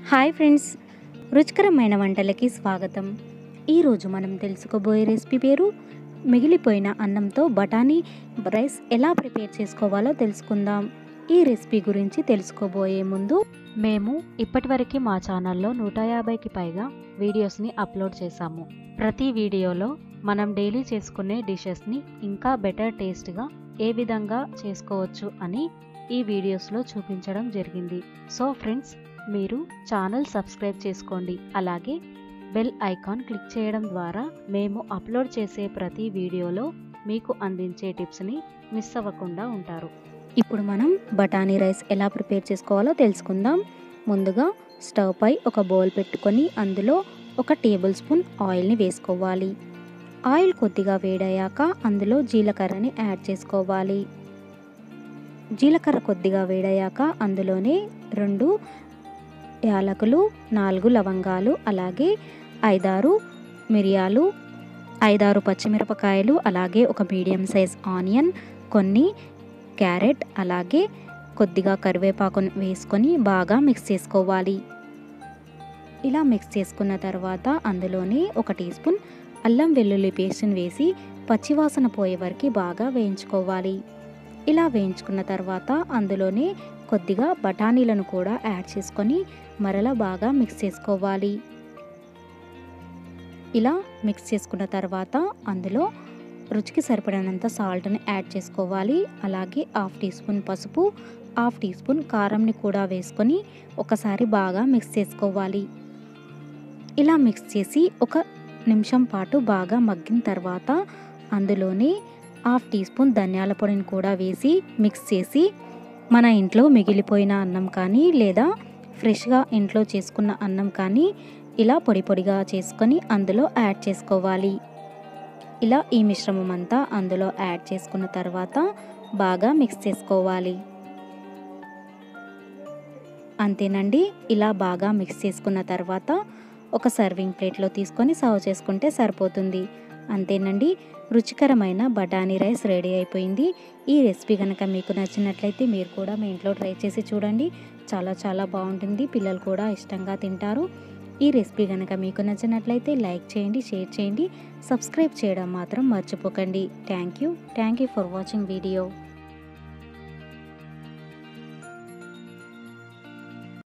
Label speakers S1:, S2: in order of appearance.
S1: hi friends రుచికరమైన వంటలకి స్వాగతం ఈరోజు మనం తెలుసుకోబోయే రెసిపీ పేరు మిగిలిపోయిన అన్నంతో బఠానీ రైస్ ఎలా ప్రిపేర్ చేసుకోవాలో తెలుసుకుందాం ఈ రెసిపీ గురించి తెలుసుకోబోయే ముందు
S2: మేము ఇప్పటివరకు మా ఛానల్లో నూట యాభైకి పైగా వీడియోస్ని అప్లోడ్ చేశాము ప్రతి వీడియోలో మనం డైలీ చేసుకునే డిషెస్ని ఇంకా బెటర్ టేస్ట్గా ఏ విధంగా చేసుకోవచ్చు అని ఈ వీడియోస్లో చూపించడం జరిగింది సో ఫ్రెండ్స్ మీరు ఛానల్ సబ్స్క్రైబ్ చేసుకోండి అలాగే బెల్ ఐకాన్ క్లిక్ చేయడం ద్వారా మేము అప్లోడ్ చేసే ప్రతి వీడియోలో మీకు అందించే టిప్స్ని మిస్ అవ్వకుండా ఉంటారు
S1: ఇప్పుడు మనం బఠానీ రైస్ ఎలా ప్రిపేర్ చేసుకోవాలో తెలుసుకుందాం ముందుగా స్టవ్ పై ఒక బౌల్ పెట్టుకొని అందులో ఒక టేబుల్ స్పూన్ ఆయిల్ని వేసుకోవాలి ఆయిల్ కొద్దిగా వేడయ్యాక అందులో జీలకర్రని యాడ్ చేసుకోవాలి జీలకర్ర కొద్దిగా వేడయ్యాక అందులోనే రెండు యాలకులు నాలుగు లవంగాలు అలాగే ఐదారు మిరియాలు ఐదారు పచ్చిమిరపకాయలు అలాగే ఒక మీడియం సైజ్ ఆనియన్ కొన్ని క్యారెట్ అలాగే కొద్దిగా కరివేపాకును వేసుకొని బాగా మిక్స్ చేసుకోవాలి ఇలా మిక్స్ చేసుకున్న తర్వాత అందులోనే ఒక టీ స్పూన్ అల్లం వెల్లుల్లి పేస్ట్ని వేసి పచ్చివాసన పోయే వరకు బాగా వేయించుకోవాలి ఇలా వేయించుకున్న తర్వాత అందులోనే కొద్దిగా బఠానీలను కూడా యాడ్ చేసుకొని మరలా బాగా మిక్స్ చేసుకోవాలి ఇలా మిక్స్ చేసుకున్న తర్వాత అందులో రుచికి సరిపడినంత సాల్ట్ని యాడ్ చేసుకోవాలి అలాగే హాఫ్ టీ స్పూన్ పసుపు హాఫ్ టీ స్పూన్ కారంని కూడా వేసుకొని ఒకసారి బాగా మిక్స్ చేసుకోవాలి ఇలా మిక్స్ చేసి ఒక నిమిషం పాటు బాగా మగ్గిన తర్వాత అందులోనే హాఫ్ టీ స్పూన్ ధనియాల పొడిని కూడా వేసి మిక్స్ చేసి మన ఇంట్లో మిగిలిపోయిన అన్నం కానీ లేదా ఫ్రెష్గా ఇంట్లో చేసుకున్న అన్నం కానీ ఇలా పొడి పొడిగా చేసుకొని అందులో యాడ్ చేసుకోవాలి ఇలా ఈ మిశ్రమం అంతా అందులో యాడ్ చేసుకున్న తర్వాత బాగా మిక్స్ చేసుకోవాలి అంతేనండి ఇలా బాగా మిక్స్ చేసుకున్న తర్వాత ఒక సర్వింగ్ ప్లేట్లో తీసుకొని సర్వ్ చేసుకుంటే సరిపోతుంది అంతేనండి రుచికరమైన బఠానీ రైస్ రెడీ అయిపోయింది ఈ రెసిపీ కనుక మీకు నచ్చినట్లయితే మీరు కూడా మీ ఇంట్లో ట్రై చేసి చూడండి చాలా చాలా బాగుంటుంది పిల్లలు కూడా ఇష్టంగా తింటారు ఈ రెసిపీ కనుక మీకు నచ్చినట్లయితే లైక్ చేయండి షేర్ చేయండి సబ్స్క్రైబ్ చేయడం మాత్రం మర్చిపోకండి thank you thank you for watching video